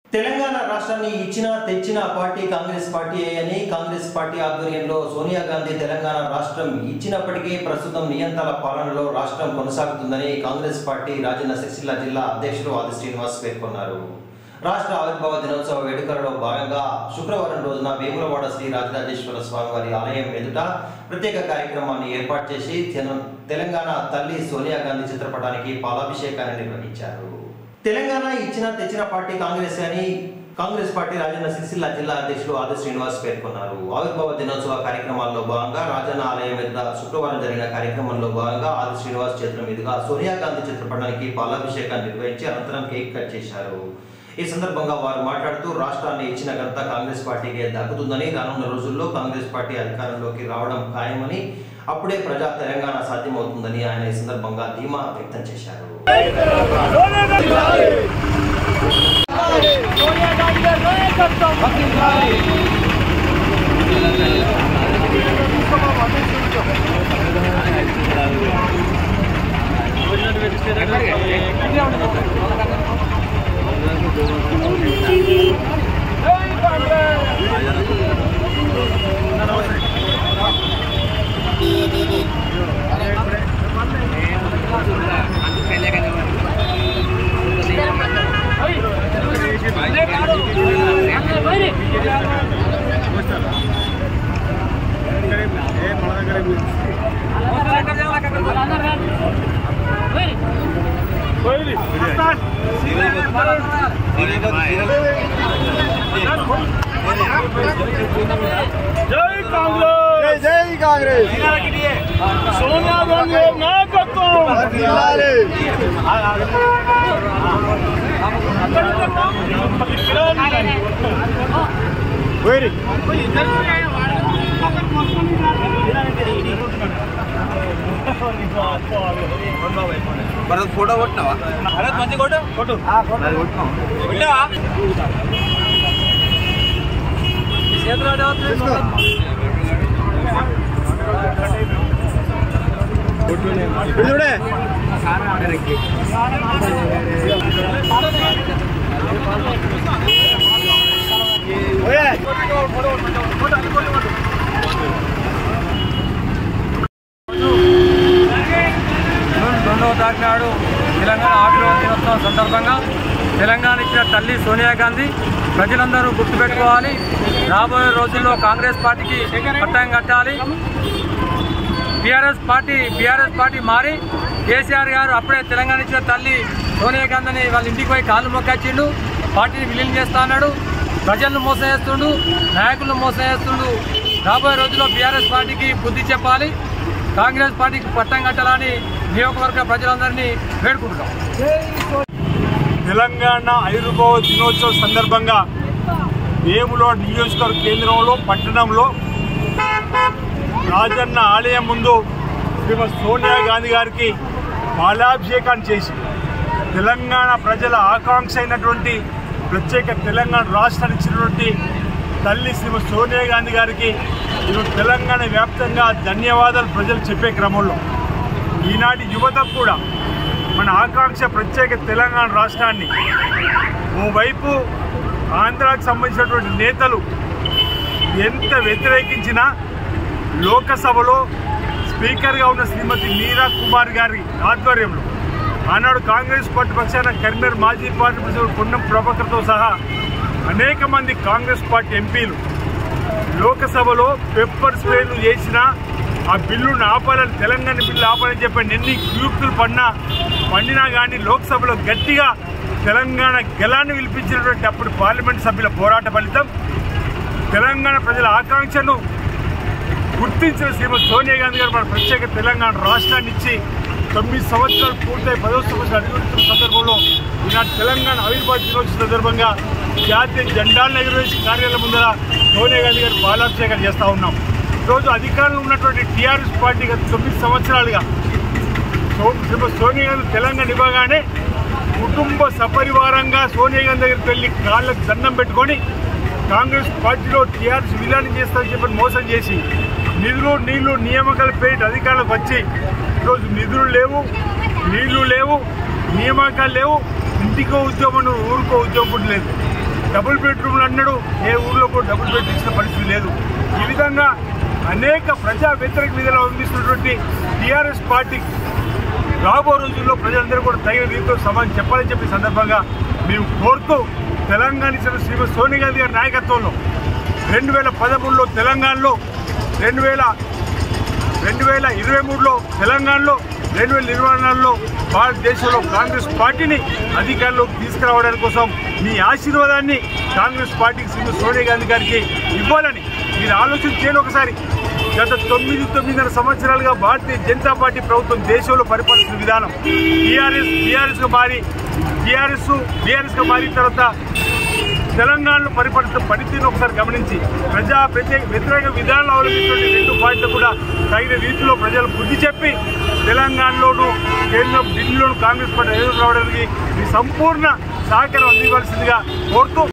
తెలంగాణ రాష్ట్రాన్ని ఇచ్చిన తెచ్చిన పార్టీ కాంగ్రెస్ పార్టీ అని కాంగ్రెస్ పార్టీ ఆధ్వర్యంలో సోనియా గాంధీ తెలంగాణ రాష్ట్రం ఇచ్చినప్పటికీ ప్రస్తుతం నియంత్రణ పాలనలో రాష్ట్రం కొనసాగుతుందని కాంగ్రెస్ పార్టీ రాజన్న సిరిసిల్ల జిల్లా అధ్యక్షుడు ఆది శ్రీనివాస్ పేర్కొన్నారు రాష్ట్ర ఆవిర్భావ దినోత్సవ వేడుకలలో భాగంగా శుక్రవారం రోజున వేములవాడ శ్రీ రాజరాజేశ్వర స్వామి వారి ఆలయం ఎదుట ప్రత్యేక కార్యక్రమాన్ని ఏర్పాటు చేసి తెన- తెలంగాణ తల్లి సోనియా గాంధీ చిత్రపటానికి పాలాభిషేకాన్ని నిర్వహించారు తెలంగాణ ఇచ్చిన తెచ్చిన పార్టీ కాంగ్రెస్ అని కాంగ్రెస్ పార్టీ రాజన్న సిరిసిల్ల జిల్లా అధ్యక్షుడు ఆది శ్రీనివాస్ పేర్కొన్నారు ఆవిర్భావ దినోత్సవ కార్యక్రమాల్లో భాగంగా రాజన్న ఆలయం మీద శుక్రవారం జరిగిన కార్యక్రమంలో భాగంగా ఆది శ్రీనివాస్ చేతుల మీదుగా సోనియా గాంధీ చిత్రపటానికి పాలాభిషేకాన్ని నిర్వహించి అనంతరం కేక్ కట్ చేశారు ఈ సందర్భంగా వారు మాట్లాడుతూ రాష్ట్రాన్ని ఇచ్చిన ఘనత కాంగ్రెస్ పార్టీకే దక్కుతుందని రానున్న రోజుల్లో కాంగ్రెస్ పార్టీ అధికారంలోకి రావడం ఖాయమని అప్పుడే ప్రజా తెలంగాణ సాధ్యమవుతుందని ఆయన ఈ సందర్భంగా ధీమా వ్యక్తం చేశారు జై కాంగ్రెస్ జై కాంగ్రెస్ సోనియా గాంధీ నాయకత్వం వేరి భరత్ ఫోటో కొట్టినావా భరత్ మంచి కొట్టు కొట్టు అది కొట్టినావు కొట్టావా ఇది చూడే ఓయే జూన్ రెండవ తారీఖు నాడు తెలంగాణ ఆవిర్భావ దినోత్సవం సందర్భంగా తెలంగాణ ఇచ్చిన తల్లి సోనియా గాంధీ ప్రజలందరూ గుర్తుపెట్టుకోవాలి రాబోయే రోజుల్లో కాంగ్రెస్ పార్టీకి పట్టం కట్టాలి బీఆర్ఎస్ పార్టీ బీఆర్ఎస్ పార్టీ మారి కేసీఆర్ గారు అప్పుడే తెలంగాణ ఇచ్చిన తల్లి సోనియా గాంధీని వాళ్ళ ఇంటికి పోయి కాళ్ళు మొక్కొచ్చిండు పార్టీని విలీనం చేస్తా అన్నాడు ప్రజలను మోసం చేస్తుండు నాయకులను మోసం చేస్తుండు రాబోయే రోజుల్లో బీఆర్ఎస్ పార్టీకి బుద్ధి చెప్పాలి కాంగ్రెస్ పార్టీకి పట్టం కట్టాలని నియోజకవర్గ ప్రజలందరినీ వేడుకుంటున్నాం తెలంగాణ ఆయుర్భావ దినోత్సవం సందర్భంగా వేములో నియోజకవర్గ కేంద్రంలో పట్టణంలో రాజన్న ఆలయం ముందు శ్రీమతి సోనియా గాంధీ గారికి పాలాభిషేకాన్ని చేసి తెలంగాణ ప్రజల ఆకాంక్ష అయినటువంటి ప్రత్యేక తెలంగాణ రాష్ట్రాన్ని ఇచ్చినటువంటి తల్లి శ్రీమతి సోనియా గాంధీ గారికి ఈరోజు తెలంగాణ వ్యాప్తంగా ధన్యవాదాలు ప్రజలు చెప్పే క్రమంలో ఈనాటి యువతకు కూడా మన ఆకాంక్ష ప్రత్యేక తెలంగాణ రాష్ట్రాన్ని ఓవైపు ఆంధ్రాకు సంబంధించినటువంటి నేతలు ఎంత వ్యతిరేకించినా లోకసభలో స్పీకర్గా ఉన్న శ్రీమతి మీరా కుమార్ గారి ఆధ్వర్యంలో ఆనాడు కాంగ్రెస్ పార్టీ పక్షాన కరీంనగర్ మాజీ పార్టీ ప్రెసిడెంట్ పొన్నం ప్రభాకర్తో సహా అనేక మంది కాంగ్రెస్ పార్టీ ఎంపీలు లోకసభలో పెప్పర్ స్ప్రేలు చేసినా ఆ బిల్లును ఆపాలని తెలంగాణ బిల్లు ఆపాలని చెప్పి ఎన్ని క్యూక్తులు పడినా పండినా కానీ లోక్సభలో గట్టిగా తెలంగాణ గెలాన్ని విలిపించినటువంటి అప్పుడు పార్లమెంట్ సభ్యుల పోరాట ఫలితం తెలంగాణ ప్రజల ఆకాంక్షను గుర్తించిన శ్రీమతి సోనియా గాంధీ గారు మన ప్రత్యేక తెలంగాణ రాష్ట్రాన్ని ఇచ్చి తొమ్మిది సంవత్సరాలు పూర్తయి పదో సంవత్సరాలు అడుగుతున్న సందర్భంలో ఈనాటి తెలంగాణ ఆవిర్భావ దినోత్సవ సందర్భంగా జాతీయ జెండాలను ఎగురవేసి కార్యాలయం ముందర సోనియా గాంధీ గారు బాలాభిషేకం చేస్తూ ఉన్నాం ఈరోజు అధికారంలో ఉన్నటువంటి టీఆర్ఎస్ పార్టీ గత తొమ్మిది సంవత్సరాలుగా సో- శ్రీమతి సోనియా గాంధీ తెలంగాణ ఇవ్వగానే కుటుంబ సపరివారంగా సోనియా గాంధీ దగ్గరికి వెళ్ళి కాళ్ళకు దండం పెట్టుకొని కాంగ్రెస్ పార్టీలో టీఆర్ఎస్ విధానం చేస్తారని చెప్పి మోసం చేసి నిధులు నీళ్లు నియామకాల పేరిట అధికారులకు వచ్చి ఈరోజు నిధులు లేవు నీళ్లు లేవు నియామకాలు లేవు ఇంటికో ఉద్యోగం ఊరికో ఉద్యోగం కూడా లేదు డబుల్ బెడ్రూమ్లు అన్నాడు ఏ ఊర్లో కూడా డబుల్ బెడ్ ఇచ్చిన పరిస్థితి లేదు ఈ విధంగా అనేక ప్రజా వ్యతిరేక విధులు అందిస్తున్నటువంటి టీఆర్ఎస్ పార్టీ రాబో రోజుల్లో ప్రజలందరూ కూడా తగిన రీతిలో సమాధానం చెప్పాలని చెప్పి ఈ సందర్భంగా మేము కోరుతూ తెలంగాణ ఇచ్చిన శ్రీమతి సోనియా గాంధీ గారి నాయకత్వంలో రెండు వేల పదమూడులో తెలంగాణలో రెండు వేల రెండు వేల ఇరవై మూడులో తెలంగాణలో రెండు వేల ఇరవై నాలుగులో భారతదేశంలో కాంగ్రెస్ పార్టీని అధికారంలోకి తీసుకురావడానికి కోసం మీ ఆశీర్వాదాన్ని కాంగ్రెస్ పార్టీకి శ్రీమతి సోనియా గాంధీ గారికి ఇవ్వాలని మీరు ఆలోచన చేయండి ఒకసారి గత తొమ్మిది తొమ్మిదిన్నర సంవత్సరాలుగా భారతీయ జనతా పార్టీ ప్రభుత్వం దేశంలో పరిపాలిస్తున్న విధానం టీఆర్ఎస్ టీఆర్ఎస్గా మారి టీఆర్ఎస్ బీఆర్ఎస్గా మారిన తర్వాత తెలంగాణలో పరిపాలిస్తున్న పనితీరును ఒకసారి గమనించి ప్రజా ప్రత్యేక వ్యతిరేక విధానాలు అవలంబిస్తున్న రెండు పార్టీలు కూడా తగిన రీతిలో ప్రజలు బుద్ధి చెప్పి తెలంగాణలోను కేంద్రం ఢిల్లీలోను కాంగ్రెస్ పార్టీ ఎదురు రావడానికి మీ సంపూర్ణ సహకారం అందివ్వాల్సిందిగా కోరుతూ